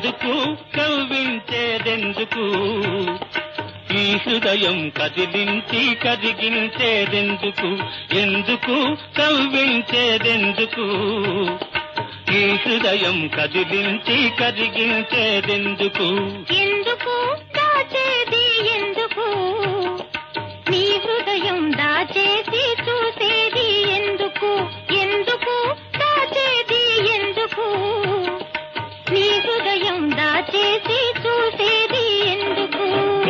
ఎందుకు కవ్వించేదెందుకు ఈ హృదయం కదిలించి కదిగించేదెందుకు ఎందుకు కవ్వించేదెందుకు ఈ హృదయం కదిలించి కదిగించేదెందుకు ఎందుకు దాచేది ఎందుకు నీ హృదయం దాచేసి చూసేది ఎందుకు ఎందుకు దాచేది ఎందుకు నీ హృదయం దాచేసి చూసేది ఎందుకు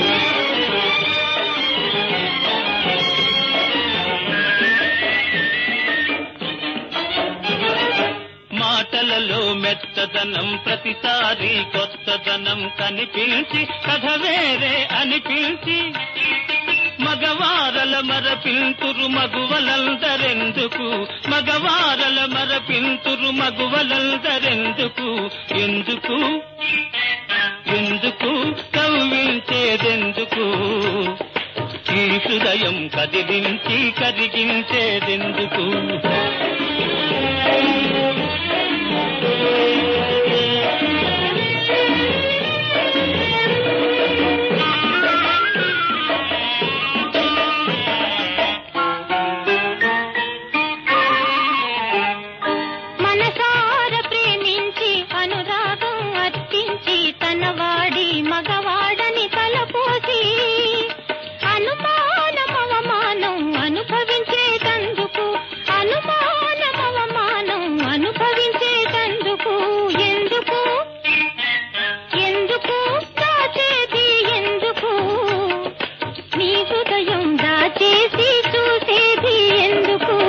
మాటలలో మెత్తదనం ప్రతిసారి కొత్తదనం కనిపించి కథ వేరే అనిపించి మగవారల మరపింతురు మగువలందరెందుకు మగవారల మరపింతురు మగువలందరెందుకు ఎందుకు ఎందుకు కవ్వించేదెందుకు ఈ హృదయం కదిలించి కరిగించేదెందుకు మనసార ప్రేమించి అనురాగం అర్పించి తన వాడి మగవాడని తలపోసి అనుమానం అవమానం అనుభవించేటందుకు అనుమానం అవమానం అనుభవించేటందుకు ఎందుకు ఎందుకు దాచేది ఎందుకు నీ హృదయం దాచేసి చూసేది ఎందుకు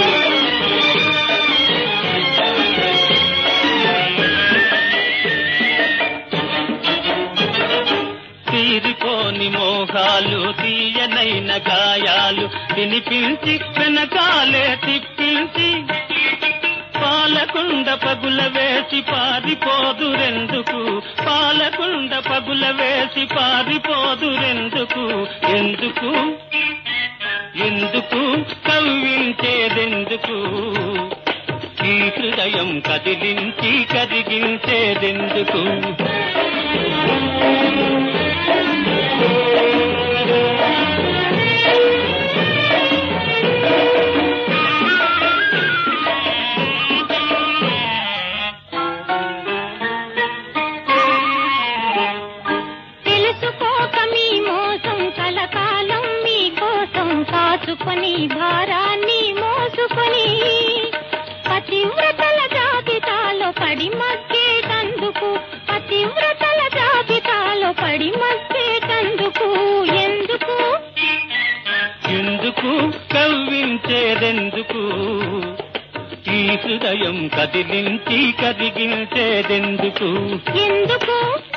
తీరిపోని మోహాలు తీయనైన గాయాలు వినిపించి వెనకాలే తిప్పించి పాలకుండ పగుల వేసి పారిపోదురెందుకు పాలకుండ పగుల వేసి పారిపోదురెందుకు ఎందుకు ఎందుకు కవ్వించేదెందుకు ఈ హృదయం కదిలించి కదిగించేదెందుకు తెలుసుకోక మీ మోసం కలకాలం మీ కోసం కాచుకొని భారాన్ని మోసుకొని పతివ్రతల జాబితాలో పడి మగ్గేటందుకు పతివ్రతల జాబితాలో పడి మగ్గేటందుకు ఎందుకు ఎందుకు కవ్వించేదెందుకు ఈ హృదయం కదిలించి కదిగించేదెందుకు ఎందుకు